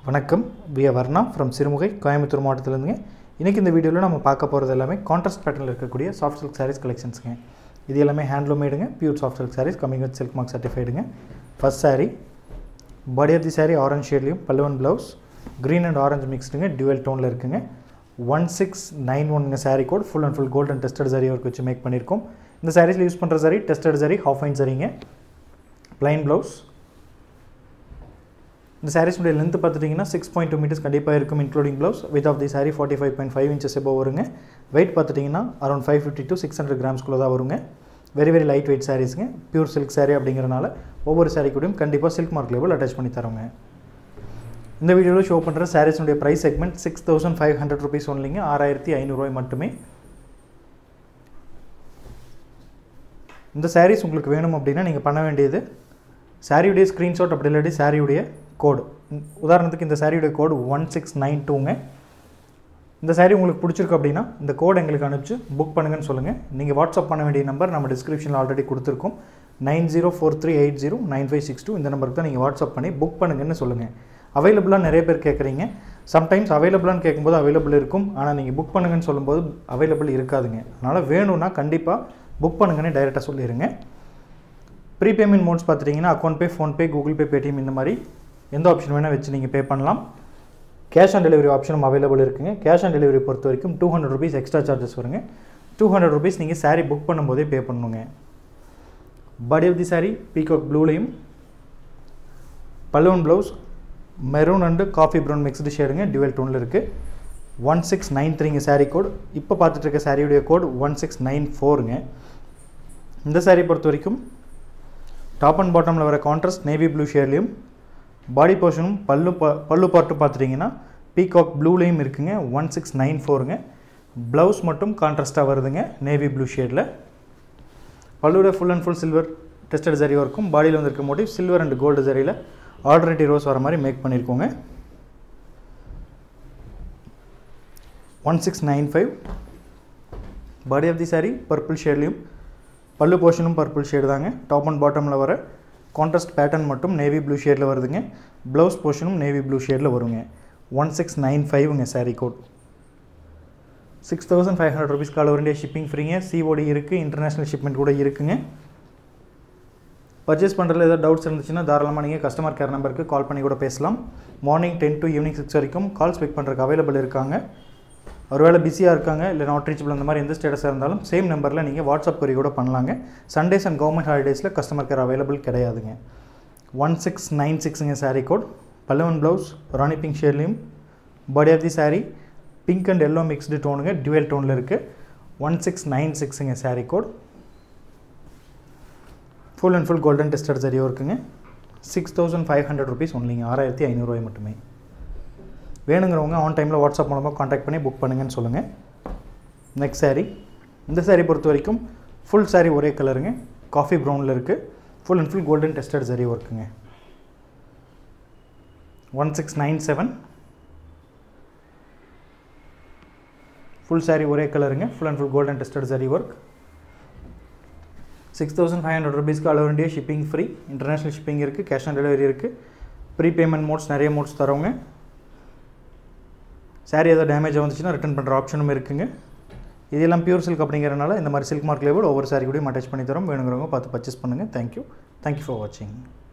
வணக்கம் V Varna from Sirumugai Coimbatore மாவட்டத்திலேருந்துங்க இன்றைக்கி இந்த வீடியோவில் நம்ம பார்க்க போகிறது எல்லாமே கான்ட்ராஸ்ட் பேட்டர்னில் இருக்கக்கூடிய சாஃப்ட் சில்க் சாரீஸ் கலெக்ஷன்ஸுங்க இது எல்லாமே ஹேண்ட்லூம் மேடுங்க pure soft silk sarees coming with silk mark சர்டிஃபைடுங்க first saree body of the saree orange ஷேட்லையும் பல்லுவன் ப்ளவுஸ் க்ரீன் அண்ட் ஆரஞ்சு மிக்ஸ்டுங்க டியூவல் டோனில் இருக்குங்க ஒன் சிக்ஸ் நைன் ஒன்ங்க saree code full and full golden tested saree work வச்சு make பண்ணியிருக்கோம் இந்த சாரீஸில் யூஸ் பண்ணுற saree டெஸ்டட் saree ஹாஃப் ஃபைன் சரிங்க plain ப்ளவுஸ் இந்த சாரீஸுடைய லென்த் பார்த்துட்டிங்கன்னா சிக்ஸ் பாயிண்ட் டூ மீட்டர்ஸ் கண்டிப்பாக இருக்கும் including blouse width of the sari forty five point five inches எபோ வருங்க வெயிட் பார்த்துட்டிங்கன்னா around five fifty to six hundred கிராம்ஸ்குள்ளே தான் வருங்க வெரி வெரி லைட் வெயிட் சாரீஸுங்க பியூர் சில்க் saree அப்படிங்கிறனால ஒவ்வொரு saree கூடயும் கண்டிப்பாக சில்க் மார்க் லேபிள் அட்டாச் பண்ணி தரோங்க இந்த வீடியோவில் ஷோ பண்ணுற சாரீஸுடைய price segment six thousand five hundred rupees ஒன்லிங்க ஆறாயிரத்தி ஐநூறுரூவாய் மட்டுமே இந்த சாரீஸ் உங்களுக்கு வேணும் அப்படின்னா நீங்கள் பண்ண வேண்டியது சாரியுடைய ஸ்க்ரீன்ஷாட் அப்படி இல்லாட்டி சாரியுடைய கோடு உதாரணத்துக்கு இந்த சாரியுடைய கோடு ஒன் சிக்ஸ் நைன் டூங்க இந்த சாரீ உங்களுக்கு பிடிச்சிருக்கு அப்படின்னா இந்த கோடு எங்களுக்கு அனுப்பிச்சு புக் பண்ணுங்கன்னு சொல்லுங்கள் நீங்கள் வாட்ஸ்அப் பண்ண வேண்டிய நம்பர் நம்ம டிஸ்கிரிப்ஷனில் ஆல்ரெடி கொடுத்துருக்கோம் nine zero four three eight zero nine five six two இந்த நம்பருக்கு தான் நீங்கள் வாட்ஸ்அப் பண்ணி புக் பண்ணுங்கன்னு சொல்லுங்கள் அவைலபிளாக நிறைய பேர் கேட்குறீங்க சம்டைம்ஸ் அவைலபிளான்னு கேட்கும்போது அவைலபிள் இருக்கும் ஆனால் நீங்கள் புக் பண்ணுங்கன்னு சொல்லும்போது அவைலபிள் இருக்காதுங்க அதனால் வேணும்னா கண்டிப்பாக புக் பண்ணுங்கன்னு டைரெக்டாக சொல்லிடுங்க ப்ரீபேமெண்ட் மோட்ஸ் பார்த்துட்டிங்கன்னா account pay PhonePe Google Pay Paytm இந்த மாதிரி எந்த ஆப்ஷன் வேணால் வச்சு நீங்கள் பே பண்ணலாம் கேஷ் ஆன் டெலிவரி ஆப்ஷனும் அவைலபிள் இருக்குங்க கேஷ் ஆன் டெலிவரி பொறுத்த வரைக்கும் two hundred rupees extra charges வருங்க டூ ஹண்ட்ரட் ருபீஸ் நீங்கள் saree புக் பண்ணும்போதே பே பண்ணணுங்க body of the saree peacock ப்ளூலையும் balloon blouse maroon and coffee brown mixed ஷேடுங்க டியூவல் டோனில் இருக்குது ஒன் சிக்ஸ் நைன் த்ரீங்க saree கோட் இப்போ பார்த்துட்டு இருக்க சாரியுடைய கோட் ஒன் சிக்ஸ் நைன் ஃபோருங்க இந்த saree பொறுத்த வரைக்கும் டாப் அண்ட் பாட்டமில் வர கான்ட்ராஸ்ட் நேவி ப்ளூ ஷேர்லேயும் பாடி போர்ஷனும் பல்லு பா பல்லு பார்ட்டும் பார்த்துட்டிங்கன்னா பீகாக் ப்ளூலேயும் இருக்குங்க ஒன் சிக்ஸ் நைன் ஃபோருங்க ப்ளவுஸ் மட்டும் கான்ட்ராஸ்ட்டாக வருதுங்க நேவி ப்ளூ ஷேடில் பல்லுவோட full and full silver tested ஜரி ஒர்க்கும் பாடியில் வந்திருக்க மோட்டிவ் சில்வர் அண்ட் கோல்டு ஜரியில் ஆல்டர்னேட்டிவ் ரோஸ் வர மாதிரி மேக் பண்ணியிருக்கோங்க one six nine five body of the saree purple ஷேட்லேயும் பல்லு போர்ஷனும் பர்பிள் ஷேடு தாங்க டாப் அண்ட் பாட்டமில் வர கான்ட்ராஸ்ட் பேட்டர்ன் மட்டும் நேவி ப்ளூ ஷேடில் வருதுங்க ப்ளவுஸ் போர்ஷனும் நேவி ப்ளூ ஷேடில் வருங்க ஒன் சிக்ஸ் நைன் ஃபைவ்ங்க saree code six thousand five hundred rupees all India shipping ஃப்ரீங்க சிஓடி இருக்குது இன்டர்நேஷ்னல் ஷிப்மெண்ட் கூட இருக்குங்க பர்ச்சேஸ் பண்ணுறதுல ஏதாவது டவுட்ஸ் இருந்துச்சுன்னா தாராளமாக நீங்கள் கஸ்டமர் கேர் நம்பருக்கு கால் பண்ணி கூட பேசலாம் morning ten to evening six வரைக்கும் கால்ஸ் பிக் பண்ணுறதுக்கு அவைலபிள் இருக்காங்க ஒருவேளை பிஸியாக இருக்காங்க இல்லை நாட் ரீச்சபிள் அந்த மாதிரி எந்த ஸ்டேட்டஸாக இருந்தாலும் சேம் நம்பரில் நீங்கள் வாட்ஸ்அப் கொரி கூட பண்ணலாங்க சண்டேஸ் அண்ட் கவர்மெண்ட் ஹாலிடேஸில் கஸ்டமர் கேர் அவைலபிள் கிடையாதுங்க ஒன் சிக்ஸ் நைன் சிக்ஸுங்க saree கோட் பல்லவன் ப்ளவுஸ் ராணி பிங்க் ஷேட்லேயும் body of the saree pink and yellow mixed டோனுங்க டுவெல் டோனில் இருக்குது ஒன் சிக்ஸ் நைன் சிக்ஸுங்க saree code full and full golden tested சரியாக இருக்குங்க six thousand five hundred rupees ஒன்லிங்க ஆறாயிரத்தி ஐநூறுரூவாய் மட்டுமே வேணுங்கிறவங்க ஆன் டைமில் வாட்ஸ்அப் மூலமாக காண்டாக்ட் பண்ணி புக் பண்ணுங்கன்னு சொல்லுங்கள் நெக்ஸ்ட் saree இந்த saree பொறுத்த வரைக்கும் ஃபுல் saree ஒரே கலருங்க காஃபி ப்ரௌனில் இருக்குது full and full golden tested சரி ஒர்க்குங்க one six nine seven full saree ஒரே கலருங்க full and full golden tested சரி work six thousand five hundred ருபீஸ்க்கு all over India shipping free international shipping இருக்குது கேஷ் ஆன் டெலிவரி இருக்குது prepayment modes நிறைய modes தரோங்க saree ஏதாவது damage வந்துச்சுன்னா ரிட்டர்ன் பண்ணுற ஆப்ஷனும் இருக்குங்க இதெல்லாம் பியூர் சில்க் அப்படிங்கிறனால இந்த மாதிரி சில்க் மார்க் லேபிள் ஒவ்வொரு saree கூடயும் அட்டாச் பண்ணி தரோம் வேணுங்கிறவங்க பார்த்து பர்ச்சேஸ் பண்ணுங்கள் தேங்க்யூ தேங்க்யூ ஃபார் வாட்சிங்